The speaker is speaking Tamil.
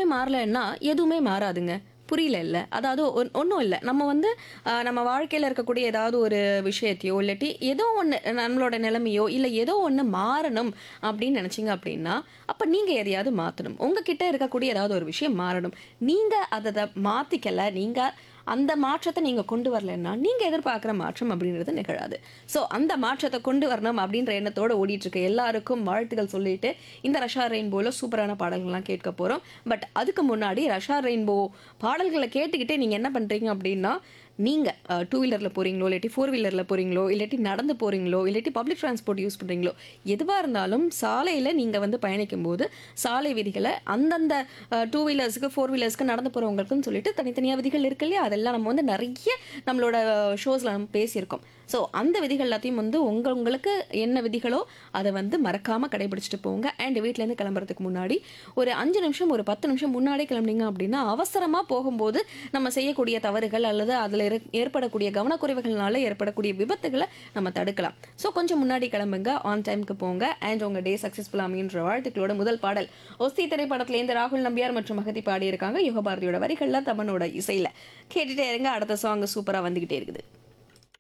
மாறலைன்னா எதுவுமே மாறாதுங்க புரியல இல்லை அதாவது ஒன்றும் இல்லை நம்ம வந்து ஆஹ், நம்ம வாழ்க்கையில் இருக்கக்கூடிய ஏதாவது ஒரு விஷயத்தையோ இல்லாட்டி ஏதோ ஒன்று நம்மளோட நிலைமையோ இல்லை ஏதோ ஒன்று மாறணும் அப்படின்னு நினச்சிங்க அப்படின்னா அப்போ நீங்கள் எதையாவது மாற்றணும் உங்ககிட்ட இருக்கக்கூடிய ஏதாவது ஒரு விஷயம் மாறணும் நீங்கள் அதை மாற்றிக்கல நீங்கள் அந்த மாற்றத்தை நீங்கள் கொண்டு வரலைன்னா நீங்கள் எதிர்பார்க்குற மாற்றம் அப்படின்றது நிகழாது ஸோ அந்த மாற்றத்தை கொண்டு வரணும் அப்படின்ற எண்ணத்தோட ஓடிட்டு இருக்க எல்லாருக்கும் வாழ்த்துக்கள் சொல்லிட்டு இந்த ரஷா ரெயின்போவில் சூப்பரான பாடல்கள்லாம் கேட்க போகிறோம் பட் அதுக்கு முன்னாடி ரஷா ரெயின்போ பாடல்களை கேட்டுக்கிட்டே நீங்கள் என்ன பண்ணுறீங்க அப்படின்னா நீங்கள் டூ வீலரில் போகிறீங்களோ இல்லாட்டி ஃபோர் வீலரில் போகிறீங்களோ இல்லாட்டி நடந்து போகிறீங்களோ இல்லாட்டி பப்ளிக் டிரான்ஸ்போர்ட் யூஸ் பண்ணுறீங்களோ எதுவாக இருந்தாலும் சாலையில் நீங்கள் வந்து பயணிக்கும் போது சாலை விதிகளை அந்தந்த டூ வீலர்ஸுக்கு ஃபோர் வீலர்ஸ்க்கு நடந்து போகிறவங்களுக்குன்னு சொல்லிட்டு தனித்தனியாக விதிகள் இருக்கு இல்லையா அதெல்லாம் நம்ம வந்து நிறைய நம்மளோட ஷோஸில் நம்ம பேசியிருக்கோம் ஸோ அந்த விதிகள் எல்லாத்தையும் வந்து உங்க உங்களுக்கு என்ன விதிகளோ அதை வந்து மறக்காமல் கடைபிடிச்சிட்டு போங்க அண்ட் வீட்டிலேருந்து கிளம்புறதுக்கு முன்னாடி ஒரு அஞ்சு நிமிஷம் ஒரு பத்து நிமிஷம் முன்னாடியே கிளம்புனீங்க அப்படின்னா அவசரமாக போகும்போது நம்ம செய்யக்கூடிய தவறுகள் அல்லது அதில் ஏற்படக்கூடிய கவனக்குறைவுகள்னால ஏற்படக்கூடிய விபத்துகளை நம்ம தடுக்கலாம் ஸோ கொஞ்சம் முன்னாடி கிளம்புங்க ஆன் டைமுக்கு போங்க அண்ட் உங்கள் டே சக்ஸஸ்ஃபுல் அமைன்ற வாழ்த்துக்களோட முதல் பாடல் ஒஸ்தி திரைப்படத்துலேருந்து ராகுல் நம்பியார் மற்றும் மகதி பாடியிருக்காங்க யுகபாரதியோட வரிகளில் தமனோட இசையில் கேட்டுட்டே இருங்க அடுத்த சாங் சூப்பராக வந்துக்கிட்டே இருக்குது